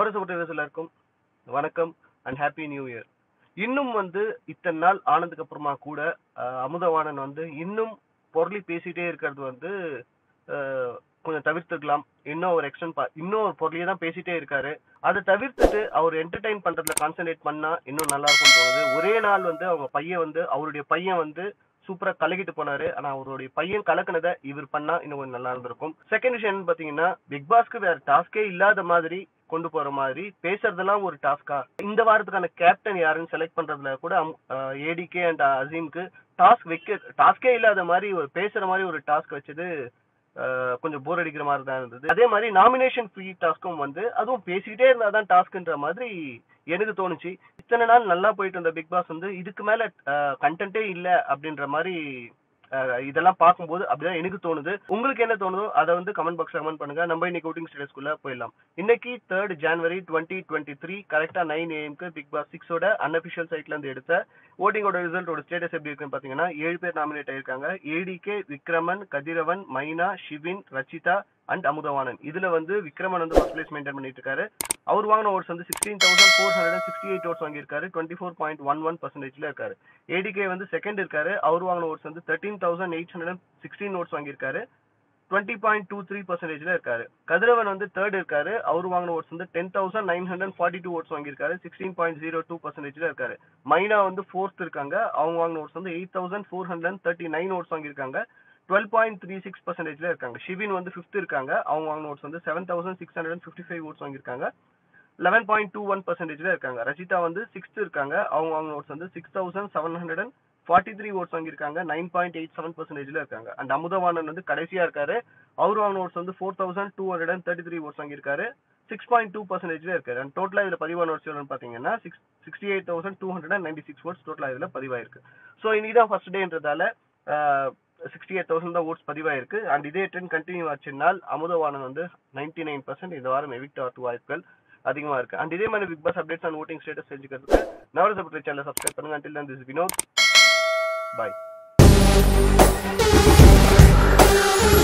நவரசப்பட்ட எல்லாருக்கும் வணக்கம் and happy new year இன்னும் வந்து இத்தனை நாள் ஆனதுக்கு அப்புறமா கூட அஹ், அமுதவாணன் வந்து இன்னும் பொருளி பேசிட்டே இருக்கிறது வந்து அஹ், கொஞ்சம் தவிர்த்துக்கலாம் இன்னும் ஒரு எக்ஸ்டன் இன்னும் ஒரு பொருளையே தான் பேசிட்டே இருக்காரு அதை தவிர்த்துட்டு அவர் என்டர்டைன் பண்றதுல கான்சென்ட்ரேட் பண்ணா இன்னும் நல்லா இருக்கும் தோணுது ஒரே நாள் வந்து அவங்க பையன் வந்து அவருடைய பையன் வந்து சூப்பரா கலக்கிட்டு போனாரு ஆனா அவருடைய பையன் கலக்குனதை இவர் பண்ணா இன்னும் கொஞ்சம் நல்லா இருந்திருக்கும் செகண்ட் விஷயம் என்னன்னு பாத்தீங்கன்னா பிக் பாஸ்க்கு வேற டாஸ்கே இல்லாத மாதிரி கொண்டு போற மாதிரி பேசுறதெல்லாம் ஒரு டாஸ்கா இந்த வாரத்துக்கான கேப்டன் யாருன்னு செலக்ட் பண்றதுல கூட ஏடிகே அண்ட் அசீம்க்கு டாஸ்க் வைக்க டாஸ்கே இல்லாத மாதிரி ஒரு பேசுற மாதிரி ஒரு டாஸ்க் வச்சது அஹ், கொஞ்சம் போர் அடிக்கிற மாதிரி தான் இருந்தது அதே மாதிரி நாமினேஷன் ஃப்ரீ டாஸ்க்கும் வந்து அதுவும் பேசிக்கிட்டே இருந்தாதான் டாஸ்க்ன்ற மாதிரி எனக்கு தோணுச்சு இத்தனை நாள் நல்லா போயிட்டு இருந்த பிக் பாஸ் வந்து இதுக்கு மேல கண்டென்ட்டே இல்ல அப்படின்ற மாதிரி அஹ், இதெல்லாம் பார்க்கும்போது அப்படிதான் எனக்கு தோணுது உங்களுக்கு என்ன தோணுதோ அதை வந்து கமெண்ட் பாக்ஸ் கமெண்ட் பண்ணுங்க நம்ம இன்னைக்கு ஓட்டிங் ஸ்டேட்டஸ்குள்ள போயிடலாம் இன்னைக்கு third January twenty twenty three கரெக்டா நைன் ஏஎம்க்கு பிக் பாஸ் சிக்ஸோட அன்அபிஷியல் சைட்ல இருந்து எடுத்த ஓட்டிங்கோட ரிசல்ட்டோட ஸ்டேட்டஸ் எப்படி இருக்குன்னு பாத்தீங்கன்னா ஏழு பேர் நாமினேட் ஆயிருக்காங்க ஏடிகே விக்ரமன் கதிரவன் மைனா ஷிவின் ரச்சிதா அண்ட் அமுதவாணன் இதுல வந்து விக்ரமன் வந்து ஃபர்ஸ்ட் பிளேஸ் மெயின்டைன் பண்ணிட்டு இருக்காரு அவர் வாங்கின ஓட்ஸ் வந்து sixteen thousand four hundred sixty eight votes வாங்கியிருக்காரு twenty four point one one பர்சன்டேஜ்ல இருக்காரு ஏடிகே வந்து செகண்ட் இருக்காரு அவர் வாங்கின ஓட்ஸ் வந்து thirteen thousand eight hundred sixteen votes வாங்கியிருக்காரு டுவெண்ட்டி பாயிண்ட் டூ த்ரீ பர்சன்டேஜ்ல இருக்காரு கதிரவன் வந்து தேர்ட் இருக்காரு அவர் வாங்கின ஓட்ஸ் வந்து ten thousand nine hundred forty two votes வாங்கியிருக்காரு சிக்ஸ்டீன் பாயிண்ட் ஜீரோ டூ பர்சன்டேஜ்ல இருக்காரு மைனா வந்து ஃபோர்த் இருக்காங்க அவங்க வாங்கின ஓட்ஸ் வந்து eight thousand four hundred thirty nine votes வாங்கியிருக்காங்க டுவெல் பாயிண்ட் த்ரீ சிக்ஸ் பர்சன்டேஜ்ல இருக்காங்க ஷிவின் வந்து ஃபிஃப்த் இருக்காங்க அவங்க வாங்கின ஓட்ஸ் வந்து seven thousand six hundred fifty five votes வாங்கியிருக்காங்க லெவன் பாயிண்ட் டூ ஒன் பர்சன்டேஜ்ல இருக்காங்க ரச்சிதா வந்து சிக்ஸ்த் இருக்காங்க அவங்க வாங்கின ஓட்ஸ் வந்து six thousand seven hundred and forty three votes வாங்கியிருக்காங்க நைன் பாயிண்ட் எயிட் செவன் பர்சன்டேஜ்ல இருக்காங்க அண்ட் அமுதவாணன் வந்து கடைசியா இருக்காரு அவர் வாங்கின ஓட்ஸ் வந்து four thousand two hundred and thirty three votes வாங்கியிருக்காரு சிக்ஸ் பாயிண்ட் டூ பர்சன்டேஜ்ல இருக்காரு அண்ட் டோட்டலா இதுல பதிவான ஓட்ஸ் எவ்வளோன்னு பாத்தீங்கன்னா six sixty eight thousand two hundred and ninety six votes டோட்டலா இதுல பதிவாயிருக்கு ஸோ இன்னைக்கு தான் ஃபர்ஸ்ட் டேன்றதால சிக்ஸ்டி எயிட் தௌசண்ட் தான் ஓட்ஸ் பதிவாயிருக்கு அண்ட் இதே ட்ரெண்ட் கண்டினியூ ஆச்சுனால் அமுதவாணன் வந்து நைன்டி நைன் பர்சன்ட் இந்த வாரம் எவிக்ட் ஆகிறது வாய்ப்புகள் அதிகமா இருக்கு அண்ட் இதே மாதிரி Bigg Boss updates and voting status தெரிஞ்சுக்கிறதுக்கு நவர சப்ரேட் சேனல் சப்ஸ்கிரைப் பண்ணுங்க until then this is Vinod bye